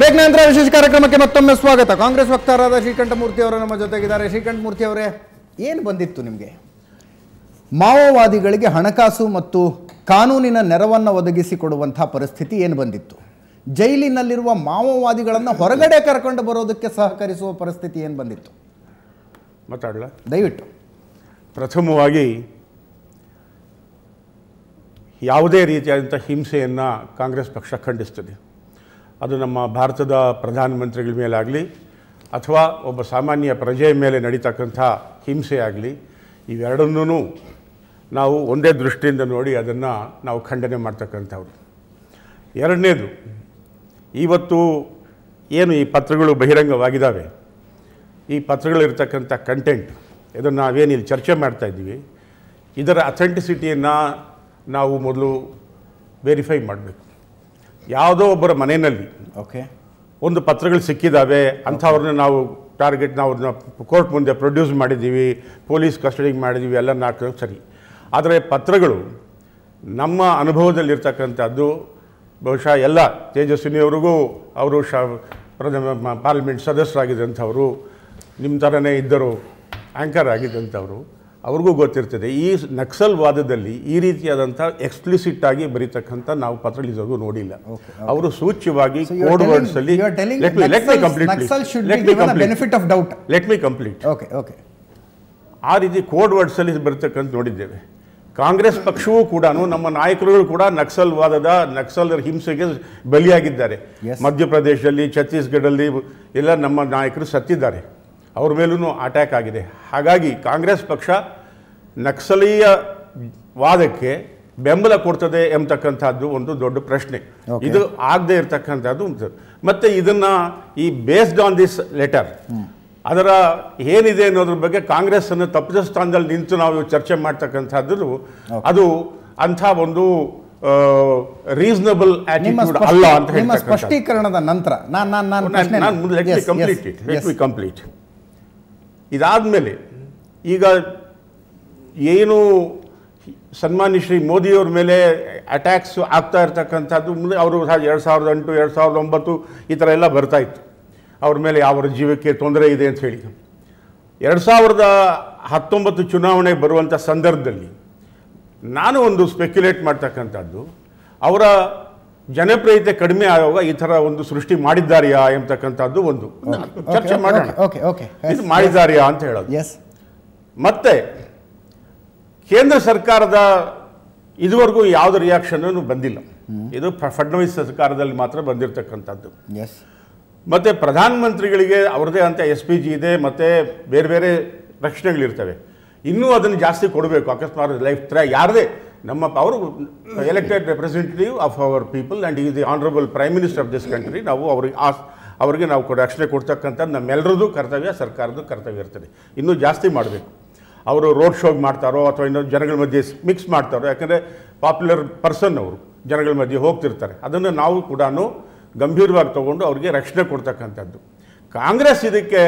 Break ನಂತರ ವಿಶೇಷ ಕಾರ್ಯಕ್ರಮಕ್ಕೆ ಮತ್ತೊಮ್ಮೆ ಸ್ವಾಗತ ಕಾಂಗ್ರೆಸ್ ವಕ್ತಾರರಾದ ಶ್ರೀಕಂಠಮೂರ್ತಿ ಅವರು ನಮ್ಮ ಜೊತೆಗಿದ್ದಾರೆ ಶ್ರೀಕಂಠಮೂರ್ತಿ ಅವರೇ ಏನು ಬಂದಿತ್ತು ನಿಮಗೆ ಮಾವೋವಾದಿಗಳಿಗೆ ಹಣಕಾಸು ಮತ್ತು ಕಾನೂನಿನ ನೆರವನ್ನು ಒದಗಿಸಿಕೊಡುವಂಥ ಪರಿಸ್ಥಿತಿ ಏನು ಬಂದಿತ್ತು ಜೈಲಿನಲ್ಲಿರುವ ಮಾವೋವಾದಿಗಳನ್ನು ಹೊರಗಡೆ ಕರ್ಕೊಂಡು ಬರೋದಕ್ಕೆ ಸಹಕರಿಸುವ ಪರಿಸ್ಥಿತಿ ಏನು ಬಂದಿತ್ತು ಮಾತಾಡಲ ದಯವಿಟ್ಟು ಪ್ರಥಮವಾಗಿ ಯಾವುದೇ ರೀತಿಯಾದಂಥ ಹಿಂಸೆಯನ್ನು ಕಾಂಗ್ರೆಸ್ ಪಕ್ಷ ಖಂಡಿಸ್ತದೆ ಅದು ನಮ್ಮ ಭಾರತದ ಪ್ರಧಾನಮಂತ್ರಿಗಳ ಮೇಲಾಗಲಿ ಅಥವಾ ಒಬ್ಬ ಸಾಮಾನ್ಯ ಪ್ರಜೆಯ ಮೇಲೆ ನಡೀತಕ್ಕಂಥ ಹಿಂಸೆ ಆಗಲಿ ಇವೆರಡನ್ನೂ ನಾವು ಒಂದೇ ದೃಷ್ಟಿಯಿಂದ ನೋಡಿ ಅದನ್ನು ನಾವು ಖಂಡನೆ ಮಾಡ್ತಕ್ಕಂಥವ್ರು ಎರಡನೇದು ಇವತ್ತು ಏನು ಈ ಪತ್ರಗಳು ಬಹಿರಂಗವಾಗಿದ್ದಾವೆ ಈ ಪತ್ರಗಳಿರ್ತಕ್ಕಂಥ ಕಂಟೆಂಟ್ ಇದನ್ನು ನಾವೇನು ಇಲ್ಲಿ ಚರ್ಚೆ ಮಾಡ್ತಾ ಇದ್ದೀವಿ ಇದರ ಅಥೆಂಟಿಸಿಟಿಯನ್ನು ನಾವು ಮೊದಲು ವೆರಿಫೈ ಮಾಡಬೇಕು ಯಾವುದೋ ಒಬ್ಬರ ಮನೆಯಲ್ಲಿ ಓಕೆ ಒಂದು ಪತ್ರಗಳು ಸಿಕ್ಕಿದ್ದಾವೆ ಅಂಥವ್ರನ್ನ ನಾವು ಟಾರ್ಗೆಟ್ ನಾವು ಕೋರ್ಟ್ ಮುಂದೆ ಪ್ರೊಡ್ಯೂಸ್ ಮಾಡಿದ್ದೀವಿ ಪೊಲೀಸ್ ಕಸ್ಟಡಿಗೆ ಮಾಡಿದ್ದೀವಿ ಎಲ್ಲ ನಾಲ್ಕು ಸರಿ ಆದರೆ ಪತ್ರಗಳು ನಮ್ಮ ಅನುಭವದಲ್ಲಿರ್ತಕ್ಕಂಥದ್ದು ಬಹುಶಃ ಎಲ್ಲ ತೇಜಸ್ವಿನಿಯವರಿಗೂ ಅವರು ಶ ಪ್ರಥಮ ಪಾರ್ಲಿಮೆಂಟ್ ಸದಸ್ಯರಾಗಿದ್ದಂಥವರು ನಿಮ್ಮ ಥರನೇ ಇದ್ದರು ಆ್ಯಂಕರ್ ಆಗಿದ್ದಂಥವರು ಅವ್ರಿಗೂ ಗೊತ್ತಿರ್ತದೆ ಈ ನಕ್ಸಲ್ ವಾದದಲ್ಲಿ ಈ ರೀತಿಯಾದಂಥ ಎಕ್ಸ್ಪ್ಲಿಸಿಟ್ ಆಗಿ ಬರೀತಕ್ಕಂಥ ನಾವು ಪತ್ರಗಳಿದವರೆಗೂ ನೋಡಿಲ್ಲ ಅವರು ಸೂಚ್ಯವಾಗಿ So you are code telling- words ಅಲ್ಲಿ you are telling let me let me Naxals- complete please. Naxals should be let me given a complete benefit of doubt. let me complete okay okay ಆ ರೀತಿ code ವರ್ಡ್ಸಲ್ಲಿ ಬರ್ತಕ್ಕಂಥ ನೋಡಿದ್ದೇವೆ ಕಾಂಗ್ರೆಸ್ ಪಕ್ಷವೂ ಕೂಡ ನಮ್ಮ ನಾಯಕರುಗಳು ಕೂಡ ನಕ್ಸಲ್ ವಾದದ ನಕ್ಸಲ್ ಹಿಂಸೆಗೆ ಬಲಿಯಾಗಿದ್ದಾರೆ Yes. ಮಧ್ಯಪ್ರದೇಶದಲ್ಲಿ ಛತ್ತೀಸ್ಗಢಲ್ಲಿ ಎಲ್ಲ ನಮ್ಮ ನಾಯಕರು ಸತ್ತಿದ್ದಾರೆ ಅವ್ರ ಮೇಲೂ ಅಟ್ಯಾಕ್ ಆಗಿದೆ ಹಾಗಾಗಿ ಕಾಂಗ್ರೆಸ್ ಪಕ್ಷ ನಕ್ಸಲೀಯ ವಾದಕ್ಕೆ ಬೆಂಬಲ ಕೊಡ್ತದೆ ಎಂಬತಕ್ಕಂಥದ್ದು ಒಂದು ದೊಡ್ಡ ಪ್ರಶ್ನೆ Okay. ಇದು ಆಗದೆ ಇರತಕ್ಕಂಥದ್ದು ಒಂದು ಮತ್ತೆ ಇದನ್ನ ಈ ಬೇಸ್ಡ್ ಆನ್ ದಿಸ್ ಲೆಟರ್ ಅದರ ಏನಿದೆ ಅನ್ನೋದ್ರ ಬಗ್ಗೆ ಕಾಂಗ್ರೆಸ್ ಅನ್ನು ತಪ್ಪಿದ ಸ್ಥಾನದಲ್ಲಿ ನಿಂತು ನಾವು ಚರ್ಚೆ ಮಾಡ್ತಕ್ಕಂಥದ್ದು ಅದು ಅಂಥ ಒಂದು ರೀಸನಬಲ್ ನಿಮ್ಮ ಆಟಿಟ್ಯೂಡ್ ಸ್ಪಷ್ಟಿ- ಅಲ್ಲ ಅಂತ ನಿಮ್ಮ ಹೇಳ್ತಕ್ಕಂಥದ್ದು. ಸ್ಪಷ್ಟೀಕರಣದ ನಂತರ ನಾನು ನಾನು ನಾನು ಪ್ರಶ್ನೆ ನಾನು ಮುಂದೆ let me complete it let me complete ಇದಾದಮೇಲೆ ಈಗ ಏನು ಸನ್ಮಾನ್ಯ ಶ್ರೀ ಮೋದಿಯವ್ರ ಮೇಲೆ ಅಟ್ಯಾಕ್ಸ್ ಆಗ್ತಾ ಇರ್ತಕ್ಕಂಥದ್ದು ಮುಂದೆ ಅವರು ಎರಡು ಸಾವಿರದ ಎಂಟು ಎರಡು ಸಾವಿರದ ಒಂಬತ್ತು ಈ ಥರ ಎಲ್ಲ ಬರ್ತಾ ಇತ್ತು ಅವ್ರ ಮೇಲೆ ಅವರ ಜೀವಕ್ಕೆ ತೊಂದರೆ ಇದೆ ಅಂತ ಹೇಳಿ ಎರಡು ಸಾವಿರದ ಹತ್ತೊಂಬತ್ತು ಚುನಾವಣೆ ಬರುವಂಥ ಸಂದರ್ಭದಲ್ಲಿ ನಾನು ಒಂದು ಸ್ಪೆಕ್ಯುಲೇಟ್ ಮಾಡ್ತಕ್ಕಂಥದ್ದು ಅವರ ಜನಪ್ರಿಯತೆ ಕಡಿಮೆ ಆಗುವಾಗ ಈ ಥರ ಒಂದು ಸೃಷ್ಟಿ ಮಾಡಿದ್ದಾರೆಯಾ ಎಂಬತಕ್ಕಂಥದ್ದು ಒಂದು ಚರ್ಚೆ ಮಾಡೋಣ ಓಕೆ ಓಕೆ ಇದು ಮಾಡಿದ್ದಾರೆಯಾ ಅಂತ ಹೇಳೋದು ಎಸ್ ಮತ್ತೆ ಕೇಂದ್ರ ಸರ್ಕಾರದ ಇದುವರೆಗೂ ಯಾವುದೇ ರಿಯಾಕ್ಷನ್ ಬಂದಿಲ್ಲ ಇದು ಫ- ಫಡ್ನವೀಸ್ ಸರ್ಕಾರದಲ್ಲಿ ಮಾತ್ರ ಬಂದಿರತಕ್ಕಂಥದ್ದು ಎಸ್ ಮತ್ತು ಪ್ರಧಾನಮಂತ್ರಿಗಳಿಗೆ ಅವ್ರದ್ದೇ ಅಂತ ಎಸ್ ಪಿ ಜಿ ಇದೆ ಮತ್ತು ಬೇರೆ ಬೇರೆ ರಕ್ಷಣೆಗಳಿರ್ತವೆ ಇನ್ನೂ ಅದನ್ನು ಜಾಸ್ತಿ ಕೊಡಬೇಕು ಅಕಸ್ಮಾತ್ ಲೈಫ್ ಥ್ರ ಯಾರದೇ ನಮ್ಮ ಅವರು elected representative of our people and is the honourable prime minister of this country ನಾವು ಅವ್ರಿಗೆ ಆ ಅವರಿಗೆ ನಾವು ಕೊಡ ರಕ್ಷಣೆ ಕೊಡ್ತಕ್ಕಂಥ ನಮ್ಮೆಲ್ಲರದ್ದು ಕರ್ತವ್ಯ ಸರ್ಕಾರದ ಕರ್ತವ್ಯ ಇರ್ತದೆ ಇನ್ನೂ ಜಾಸ್ತಿ ಮಾಡಬೇಕು ಅವರು ರೋಡ್ ಶೋಗ್ ಮಾಡ್ತಾರೋ ಅಥವಾ ಇನ್ನೊಂದು ಜನಗಳ ಮಧ್ಯೆ ಮಿಕ್ಸ್ ಮಾಡ್ತಾರೋ ಯಾಕಂದರೆ ಪಾಪ್ಯುಲರ್ ಪರ್ಸನ್ ಅವರು ಜನಗಳ ಮಧ್ಯೆ ಹೋಗ್ತಿರ್ತಾರೆ ಅದನ್ನು ನಾವು ಕೂಡ ಗಂಭೀರವಾಗಿ ತಗೊಂಡು ಅವರಿಗೆ ರಕ್ಷಣೆ ಕೊಡ್ತಕ್ಕಂಥದ್ದು ಕಾಂಗ್ರೆಸ್ ಇದಕ್ಕೆ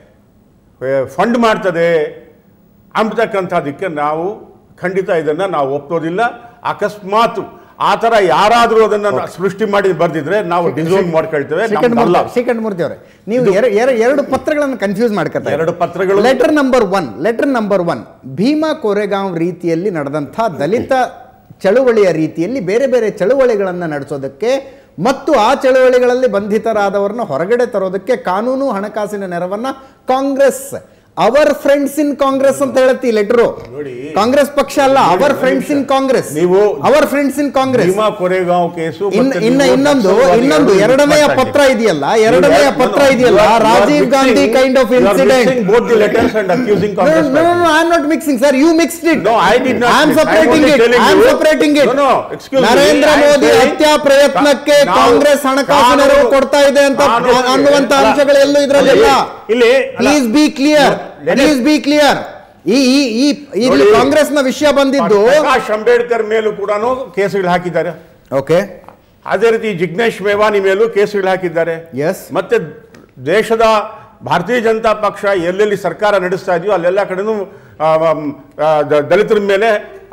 ಫಂಡ್ ಮಾಡ್ತದೆ ಅಂಬತಕ್ಕಂಥದ್ದಕ್ಕೆ ನಾವು ಖಂಡಿತ ಇದನ್ನು ನಾವು ಒಪ್ಪೋದಿಲ್ಲ ಅಕಸ್ಮಾತ್ ಆ ಥರ ಯಾರಾದರೂ ಅದನ್ನು ಸೃಷ್ಟಿ ಮಾಡಿ ಬರ್ದಿದ್ರೆ ನಾವು ಡಿಸೋನ್ ಮಾಡ್ಕೊಳ್ತೇವೆ ನಮ್ದಲ್ಲ. ಶ್ರೀಕಂಠ ಮೂರ್ತಿ ಅವರೇ ನೀವು ಎರ- ಎರ- ಎರಡು ಪತ್ರಗಳನ್ನು ಕನ್ಫ್ಯೂಸ್ ಮಾಡ್ಕೊತಾ ಎರಡು ಪತ್ರಗಳು letter number one letter number one Bhima Koregaon ರೀತಿಯಲ್ಲಿ ನಡೆದಂಥ ದಲಿತ ಚಳುವಳಿಯ ರೀತಿಯಲ್ಲಿ ಬೇರೆ ಬೇರೆ ಚಳುವಳಿಗಳನ್ನು ನಡೆಸೋದಕ್ಕೆ ಮತ್ತು ಆ ಚಳುವಳಿಗಳಲ್ಲಿ ಬಂಧಿತರಾದವರನ್ನ ಹೊರಗಡೆ ತರೋದಕ್ಕೆ ಕಾನೂನು ಹಣಕಾಸಿನ ನೆರವನ್ನ Congress our friends in Congress ಅಂತ ಹೇಳುತ್ತೆ ಈ ಲೆಟರು ನೋಡಿ. ಕಾಂಗ್ರೆಸ್ ಪಕ್ಷ ಅಲ್ಲ ಅವರ್ ಫ್ರೆಂಡ್ಸ್ ಇನ್ ಕಾಂಗ್ರೆಸ್ ನೀವು our friends in Congress Bhima Koregaon case ಇನ್ನ ಮತ್ತೆ ಇನ್ನ ನೀವು ಇನ್ನೊಂದು ನಕ್ಸಲ್ವಾದಿಗಳು ಇನ್ನೊಂದು ಎರಡನೆಯ ಮಾತಾಡಿ. ಪತ್ರ ಇದೆಯಲ್ಲ You ಎರಡನೆಯ are- ಪತ್ರ no, no, ಇದೆಯಲ್ಲ you are- you are Rajiv mixing- Gandhi kind of you are incident mixing both the letters and accusing No, Congress no, no, party. no, I am not mixing, sir. You mixed it. No, I did not I am mix. I am separating only it. telling I am you- separating it. No, no, excuse me. Narendra I am Modi saying- ಹತ್ಯಾ ಪ್ರಯತ್ನಕ್ಕೆ ನಾವು- ಕಾಂಗ್ರೆಸ್ ಹಣಕಾಸು ಕಾನೂನು- ನೆರವು ಕೊಡ್ತಾ ಇದೆ ಅಂತ ಕಾನೂನು- ಅನ್ನುವಂತ ಅಲ್ಲ, ಅಂಶಗಳು ಎಲ್ಲೂ ಇದರಲ್ಲಿಲ್ಲ ಇಲ್ಲಿ ಅಲ್ಲ, please be clear No, let us- please be clear ಈ ಈ ಈ ಇಲ್ಲಿ ನೋಡಿ. ಕಾಂಗ್ರೆಸ್ನ ವಿಷಯ ಬಂದಿದ್ದು ಪ್ರಕಾಶ್ ಅಂಬೇಡ್ಕರ್ ಮೇಲೂ ಕೂಡ ಕೇಸುಗಳು ಹಾಕಿದ್ದಾರೆ ಓಕೆ ಅದೇ ರೀತಿ ಜಿಗ್ನೇಶ್ ಮೇವಾನಿ ಮೇಲೂ ಕೇಸುಗಳು ಹಾಕಿದ್ದಾರೆ ಎಸ್ ಮತ್ತೆ ದೇಶದ ಭಾರತೀಯ ಜನತಾ ಪಕ್ಷ ಎಲ್ಲೆಲ್ಲಿ ಸರ್ಕಾರ ನಡೆಸ್ತಾ ಇದೆಯೋ ಅಲ್ಲೆಲ್ಲ ಕಡೆನೂ ಆ, ಮ್, ಆ, ದ- ದಲಿತರ ಮೇಲೆ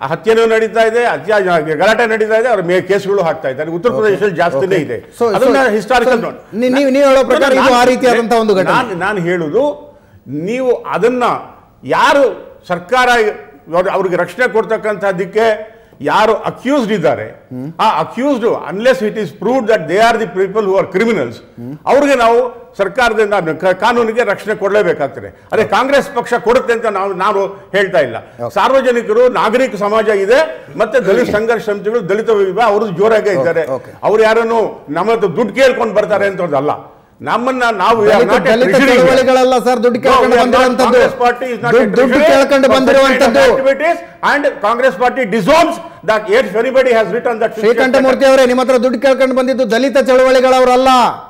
ಆ ಹತ್ಯೆನೂ ನಡೀತಾ ಇದೆ ಹತ್ಯೆ ಗಲಾಟೆ ನಡೀತಾ ಇದೆ ಅವ್ರ ಮೇಲೆ ಕೇಸ್ಗಳು ಹಾಕ್ತಾ ಇದ್ದಾರೆ ಉತ್ತರ ಪ್ರದೇಶದಲ್ಲಿ ಜಾಸ್ತಿನೇ ಇದೆ So- ಅದನ್ನ so- ಹಿಸ್ಟಾರಿಕಲ್ so ನೀ- ನೀವು- ನೀವು ಹೇಳೋ ಪ್ರಕಾರ ಇದು ಆ ರೀತಿಯಾದಂತಹ ಒಂದು ಘಟನೆ. ನಾನು ನಾನು ಹೇಳುದು ನೀವು ಅದನ್ನ ಯಾರು ಸರ್ಕಾರ ಇವಾಗ ಅವ್ರಿಗೆ ರಕ್ಷಣೆ ಕೊಡ್ತಕ್ಕಂಥದ್ದಕ್ಕೆ ಯಾರು ಅಕ್ಯೂಸ್ಡ್ ಇದ್ದಾರೆ ಆ accused unless it is proved that they are the people who are criminals ಅವ್ರಿಗೆ ನಾವು ಸರ್ಕಾರದಿಂದ ಕ- ಕಾನೂನಿಗೆ ರಕ್ಷಣೆ ಕೊಡಲೇಬೇಕಾಗ್ತದೆ ಅದೇ ಕಾಂಗ್ರೆಸ್ ಪಕ್ಷ ಕೊಡುತ್ತೆ ಅಂತ ನಾವು ನಾವು ಹೇಳ್ತಾ ಇಲ್ಲ ಸಾರ್ವಜನಿಕರು ನಾಗರಿಕ ಸಮಾಜ ಇದೆ ಮತ್ತೆ ದಲಿತ ಸಂಘರ್ಷ ಸಮಿತಿಗಳು ದಲಿತ ವಿಭಾಗ ಅವರು ಜೋರಾಗೇ ಇದ್ದಾರೆ okay. ಅವ್ರು ಯಾರನ್ನು ನಮ್ಮ ಹತ್ರ ದುಡ್ಡು ಕೇಳ್ಕೊಂಡು ಬರ್ತಾರೆ ಅಂತದಲ್ಲ ನಮ್ಮನ್ನ ನಾವು we are Dalit not a Dalit treasury here. ಚಳವಳಿಗಳೆಲ್ಲ ಸರ್ ದುಡ್ಡು No, ಕೇಳ್ಕೊಂಡು we are not- ಬಂದಿರುವಂತದ್ದು Congress party is not a ದುಡ್ಡು ದುಡ್ಡು treasury ಕೇಳ್ಕೊಂಡು for such kind of ಬಂದಿರುವಂತದ್ದು activities and Congress party disowns that if anybody has written that Srikanthamurthy ಅವರೇ ನಿಮ್ಮ ಹತ್ರ ದುಡ್ಡು ಕೇಳ್ಕೊಂಡು ಬಂದಿದ್ದು ದಲಿತ ಚಳವಳಿಗಳವರಲ್ಲ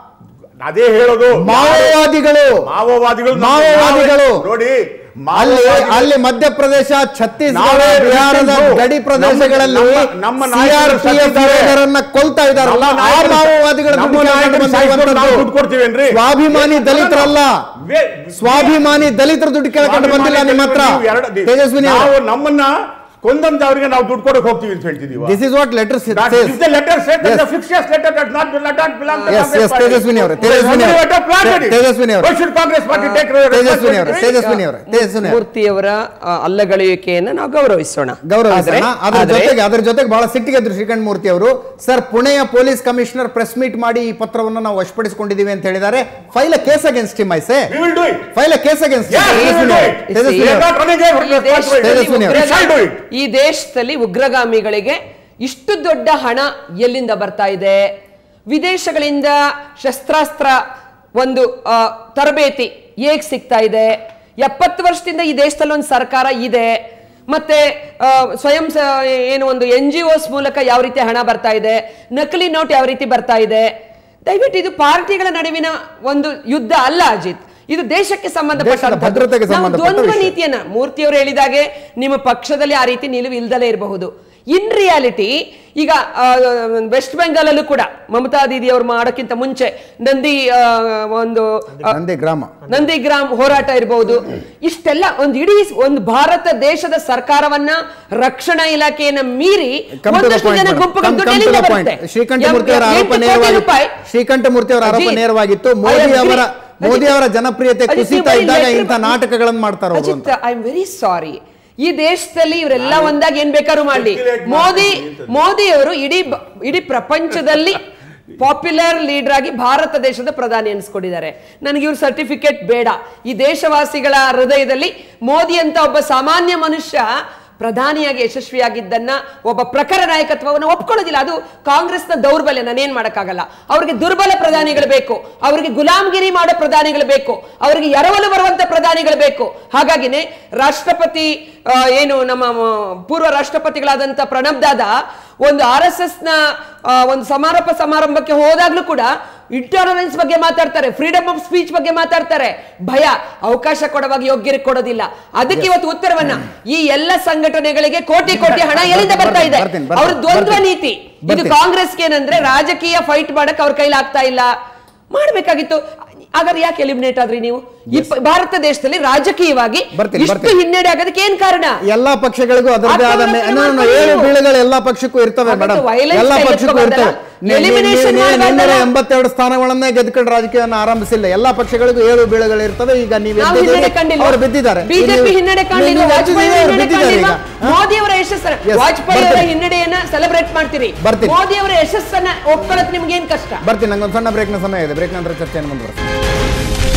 ಅದೇ ಹೇಳೋದು ಮಾವೋವಾದಿಗಳು ಮಾವೋವಾದಿಗಳು ನಮ್ಮ- ಮಾವೋವಾದಿಗಳು. ನಾವೇ- ನೋಡಿ ಅಲ್ಲಿ ಮಾವೋವಾದಿಗಳು- ಅಲ್ಲಿ ಮಧ್ಯಪ್ರದೇಶ ಛತ್ತೀಸ್ಗಢ ನಾವೇ ಬಿಹಾರದ ನಿಂತಿದ್ದು. ಗಡಿ ಪ್ರದೇಶಗಳಲ್ಲಿ ನಮ್ಮ- ನಮ್ಮ ನಾಯಕರು CRPF ಸತ್ತಿದ್ದಾರೆ. ಯೋಧರನ್ನ ಕೊಲ್ತಾ ಇದಾರಲ್ಲ ನಮ್ಮ ಆ ನಾಯಕರು- ಮಾವೋವಾದಿಗಳ ನಮ್ಮ ದುಡ್ಡು ನಾಯಕರು ಕೇಳ್ಕೊಂಡು ಸಾಯಿಸ್ಕೊಂಡು ನಾವು ಬಂದಿರುವಂತದ್ದು. ದುಡ್ಡು ಕೊಡ್ತೀವೇನ್ರಿ? ಸ್ವಾಭಿಮಾನಿ ದಲಿತರಲ್ಲ ವೇ- ಸ್ವಾಭಿಮಾನಿ ದಲಿತರ ದುಡ್ಡು ಕೇಳ್ಕೊಂಡು ಬಂದಿಲ್ಲ ನಿಮ್ಮ ಹತ್ರ ನೀವು ಎರಡು- ತೇಜಸ್ವಿನಿ ನಾವು ನಮ್ಮನ್ನ ಕೊಂದಂತವರಿಗೆ ನಾವು ದುಡ್ಡು ಕೊಡಕ್ ಹೋಗ್ತೀವಿ ಅಂತ ಹೇಳ್ತಿದೀವಿ this is what letter That if the letter said that the fictitious letter does not, does not belong to Yes, Congress yes, party. Tejaswini ಅವರೇ, Then ತೇಜಸ್ವಿನಿ somebody ಅವರೇ. would have planted it. Tejaswini ಅವರೇ. Why should Congress party take Tejaswini ಅವರೇ responsibility? Tejaswini ಅವರೇ ತೇಜಸ್ವಿನಿ ಅವರೇ ಮೂರ್ತಿಯವರ ಆ, ಅಲ್ಲಗಳೆಯುವಿಕೆಯನ್ನು ನಾವು ಗೌರವಿಸೋಣ ಗೌರವಿಸೋಣ ಆದ್ರೆ- ಅದ್ರ ಆದ್ರೆ ಜೊತೆಗೆ ಅದ್ರ ಜೊತೆಗೆ ಬಹಳ ಸಿಟ್ಟಿಗೆದ್ರು ಶ್ರೀಕಂಠ ಮೂರ್ತಿ ಅವರು ಸರ್ ಪುಣೆಯ ಪೊಲೀಸ್ ಕಮಿಷನರ್ ಪ್ರೆಸ್ ಮೀಟ್ ಮಾಡಿ ಈ ಪತ್ರವನ್ನು ನಾವು ವಶಪಡಿಸಿಕೊಂಡಿದ್ದೀವಿ ಅಂತ ಹೇಳಿದ್ದಾರೆ ಫೈಲ್ ಕೇಸ್ ಅಗೇನ್ಸ್ಟ್ ಹಿಮ್ ಐಸೆ We will do it. File case against Yes, we will do it. Tejaswini We are ಅವರೇ. not running away from ಈ responsibility. ದೇಶದಲ್ಲಿ ತೇಜಸ್ವಿನಿ ಅವರೇ. We shall do it. ಈ ದೇಶದಲ್ಲಿ ಉಗ್ರಗಾಮಿಗಳಿಗೆ ಇಷ್ಟು ದೊಡ್ಡ ಹಣ ಎಲ್ಲಿಂದ ಬರ್ತಾ ಇದೆ ವಿದೇಶಗಳಿಂದ ಶಸ್ತ್ರಾಸ್ತ್ರ ಒಂದು ಆ, ತರಬೇತಿ ಹೇಗ್ ಸಿಗ್ತಾ ಇದೆ ಎಪ್ಪತ್ತು ವರ್ಷದಿಂದ ಈ ದೇಶದಲ್ಲಿ ಒಂದು ಸರ್ಕಾರ ಇದೆ ಮತ್ತೆ ಆ, ಸ್ವಯಂ ಸ- ಏನು ಒಂದು ಎನ್ ಜಿ ಒಸ್ ಮೂಲಕ ಯಾವ ರೀತಿ ಹಣ ಬರ್ತಾ ಇದೆ ನಕಲಿ ನೋಟ್ ಯಾವ ರೀತಿ ಬರ್ತಾ ಇದೆ ದಯವಿಟ್ಟು ಇದು ಪಾರ್ಟಿಗಳ ನಡುವಿನ ಒಂದು ಯುದ್ಧ ಅಲ್ಲ ಅಜಿತ್ ಇದು ದೇಶಕ್ಕೆ ಸಂಬಂಧಪಟ್ಟ ಭದ್ರತೆಗೆ ಸಂಬಂಧಪಟ್ಟ ದ್ವಂದ್ವ ವಿಷಯ. ನೀತಿಯನ್ನ ಮೂರ್ತಿಯವರು ಹೇಳಿದಾಗೆ ನಿಮ್ಮ ಪಕ್ಷದಲ್ಲಿ ಆ ರೀತಿ ನಿಲುವು ಇಲ್ದಲೇ ಇರಬಹುದು ಇನ್ ರಿಯಾಲಿಟಿ ಈಗ ಆ, ವೆಸ್ಟ್ ಬೆಂಗಾಲಲ್ಲೂ ಕೂಡ ಮಮತಾ ದೀದಿ ಅವರು ಮಾಡೋಕ್ಕಿಂತ ಮುಂಚೆ ನಂದಿ ಆ, ಒಂದು ಆ, ನಂದಿ ಗ್ರಾಮ ನಂದಿಗ್ರಾಮ್ ಹೋರಾಟ ಇರಬಹುದು ಇಷ್ಟೆಲ್ಲ ಒಂದು ಇಡೀ ಒಂದು ಭಾರತ ದೇಶದ ಸರ್ಕಾರವನ್ನ ರಕ್ಷಣಾ ಇಲಾಖೆಯನ್ನ ಮೀರಿ Come to the ಒಂದಷ್ಟು point, ಜನ madam. ಗುಂಪುಗಳು Come- ದುಡ್ಡು come to ಎಲ್ಲಿಂದ the point. ಬರುತ್ತೆ? ಶ್ರೀಕಂಠಮೂರ್ತಿ ಅವರ ಎಂಟು ಆರೋಪ ಕೋಟಿ ನೇರವಾಗಿತ್ತು ರೂಪಾಯಿ. ಶ್ರೀಕಂಠಮೂರ್ತಿ ಅವರ ಆರೋಪ ಅಜಿತ್, ನೇರವಾಗಿತ್ತು I ಮೋದಿ agree. ಅವರ ಮೋದಿ ಅಜಿತ್, ಅವರ ಜನಪ್ರಿಯತೆ ಅಜಿತ್, ಕುಸಿತಾ ನೀವು ಇದ್ದಾಗ ಬರೀ ಇಂಥ letter- ನಾಟಕಗಳನ್ನು ಮಾಡ್ತಾರೆ ಅವರು ಅಂತ Ajit I am very sorry ಈ ದೇಶದಲ್ಲಿ ಇವರೆಲ್ಲ ಒಂದಾಗಿ ಏನ್ ಬೇಕಾದ್ರೂ ಮಾಡ್ಲಿ Circulate ಮೋದಿ ಮಾಡ್ತೀನಿ ಮೋದಿ ಅವರು ಇಡೀ ಬ- ಇಡೀ ಪ್ರಪಂಚದಲ್ಲಿ ಪಾಪ್ಯುಲರ್ ಲೀಡರ್ ಆಗಿ ಭಾರತ ದೇಶದ ಪ್ರಧಾನಿ ಅನ್ಸ್ಕೊಂಡಿದ್ದಾರೆ ನನಗೆ ಇವ್ರ ಸರ್ಟಿಫಿಕೇಟ್ ಬೇಡ ಈ ದೇಶವಾಸಿಗಳ ಹೃದಯದಲ್ಲಿ ಮೋದಿ ಅಂತ ಒಬ್ಬ ಸಾಮಾನ್ಯ ಮನುಷ್ಯ ಪ್ರಧಾನಿಯಾಗಿ ಯಶಸ್ವಿಯಾಗಿದ್ದನ್ನ ಒಬ್ಬ ಪ್ರಖರ ನಾಯಕತ್ವವನ್ನು ಒಪ್ಕೊಳ್ಳೋದಿಲ್ಲ ಅದು ಕಾಂಗ್ರೆಸ್ನ ದೌರ್ಬಲ್ಯ ನಾನೇನ್ ಮಾಡಕ್ಕಾಗಲ್ಲ ಅವ್ರಿಗೆ ದುರ್ಬಲ ಪ್ರಧಾನಿಗಳು ಬೇಕು ಅವರಿಗೆ ಗುಲಾಮ್ಗಿರಿ ಮಾಡೋ ಪ್ರಧಾನಿಗಳು ಬೇಕು ಅವರಿಗೆ ಎರವಲು ಬರುವಂತ ಪ್ರಧಾನಿಗಳು ಬೇಕು ಹಾಗಾಗಿನೇ ರಾಷ್ಟ್ರಪತಿ ಆ, ಏನು ನಮ್ಮ ಮ, ಪೂರ್ವ ರಾಷ್ಟ್ರಪತಿಗಳಾದಂತ ಪ್ರಣಬ್ ದಾದ ಒಂದು ಆರ್ ಎಸ್ ಎಸ್ ನ ಆ, ಒಂದು ಸಮಾರೋಪ ಸಮಾರಂಭಕ್ಕೆ ಹೋದಾಗ್ಲೂ ಕೂಡ ಇಂಟಾಲರೆನ್ಸ್ ಬಗ್ಗೆ ಮಾತಾಡ್ತಾರೆ ಫ್ರೀಡಮ್ ಆಫ್ ಸ್ಪೀಚ್ ಬಗ್ಗೆ ಮಾತಾಡ್ತಾರೆ ಭಯ ಅವಕಾಶ ಕೊಡುವಾಗ ಯೋಗ್ಯರಿಗೆ ಕೊಡೋದಿಲ್ಲ ಅದಕ್ಕೆ ಇವತ್ತು ಉತ್ತರವನ್ನ ಈ ಎಲ್ಲ ಸಂಘಟನೆಗಳಿಗೆ ಕೋಟಿ ಕೋಟಿ ಹಣ ಎಲ್ಲಿಂದ ಬರ್ತಾ ಇದೆ ಬರ್ತೀನಿ, ಬರ್ತೀನಿ, ಅವ್ರ ದ್ವಂದ್ವ ಬರ್ತೀನಿ. ನೀತಿ ಇದು ಬರ್ತೀನಿ. ಕಾಂಗ್ರೆಸ್ಗೆ ಏನಂದ್ರೆ ರಾಜಕೀಯ ಫೈಟ್ ಮಾಡಕ್ ಅವ್ರ ಕೈಲಿ ಆಗ್ತಾ ಇಲ್ಲ ಮಾಡ್ಬೇಕಾಗಿತ್ತು ಹಾಗಾದ್ರೆ ಯಾಕೆ ಎಲಿಮಿನೇಟ್ ಆದ್ರಿ ನೀವು ಈ ಪ- ಭಾರತ ದೇಶದಲ್ಲಿ ರಾಜಕೀಯವಾಗಿ ಬರ್ತೀನಿ, ಇಷ್ಟು ಬರ್ತೀನಿ. ಹಿನ್ನಡೆ ಆಗೋದಕ್ಕೆ ಏನ್ ಕಾರಣ ಎಲ್ಲಾ ಪಕ್ಷಗಳಿಗೂ ಅದರದೇ ಆದ ಮೇ- ಆತ್ಮವಿಮರ್ಶೆ no, no, no, ಮಾಡ್ಕೊಳ್ಳಿ ಏಳು ನೀವು. ಬೀಳುಗಳು ಎಲ್ಲಾ ಪಕ್ಷಕ್ಕೂ ಇರ್ತವೆ ಹಾಗಾದ್ರೆ ಮೇಡಮ್ violence ಎಲ್ಲಾ ಕೈ ಪಕ್ಷಕ್ಕೂ ಎತ್ಕೊಬಾರ್ದಲ್ಲ? ಇರ್ತವೆ ನೀ- ನೀ- Elimination ನೀ- ನೀ- ಮಾಡ್ಬಾರ್ದಲ್ಲ? ನೀನ್ನೂರ ಎಂಬತ್ತೆರಡು ಸ್ಥಾನಗಳನ್ನೇ ಗೆದ್ಕೊಂಡು ರಾಜಕೀಯವನ್ನು ಆರಂಭಿಸಿಲ್ಲ ಎಲ್ಲಾ ಪಕ್ಷಗಳಿಗೂ ಏಳು ಬೀಳುಗಳು ಇರ್ತವೆ ಈಗ ನೀವು ನಾವು ಹಿನ್ನಡೆ ಕಂಡಿಲ್ಲ ಅವ್ರು ಬಿದ್ದಿದ್ದಾರೆ ಬಿಜೆಪಿ ನೀವು- ಹಿನ್ನಡೆ ನೀವು- ಕಂಡಿಲ್ಲ ನೀವು ವಾಜಪೇಯಿ ಎದ್ದಿದ್ದೀರಿ, ಅವ್ರು ಹಿನ್ನಡೆ ಬಿದ್ದಿದ್ದಾರೆ ಈಗ ಕಂಡಿಲ್ವಾ? ಹಾ? ಮೋದಿ ಅವರ ಯಶಸ್ಸನ್ನ Yes, ವಾಜಪೇಯಿ ಅವರ ಬರ್ತೀನಿ. ಹಿನ್ನಡೆಯನ್ನ ಸೆಲೆಬ್ರೇಟ್ ಮಾಡ್ತೀರಿ ಬರ್ತೀನಿ. ಮೋದಿ ಅವರ ಯಶಸ್ಸನ್ನ ಒಪ್ಕೊಳ್ಳೋಕೆ ನಿಮ್ಗೆ ಏನ್ ಕಷ್ಟ ಬರ್ತೀನಿ ನಂಗೊಂದು ಸಣ್ಣ ಬ್ರೇಕ್ನ ಸಮಯ ಇದೆ ಬ್ರೇಕ್ ನಂತರ ಚರ್ಚೆಯನ್ನು ಮುಂದುವರೆಸ್ತೀನಿ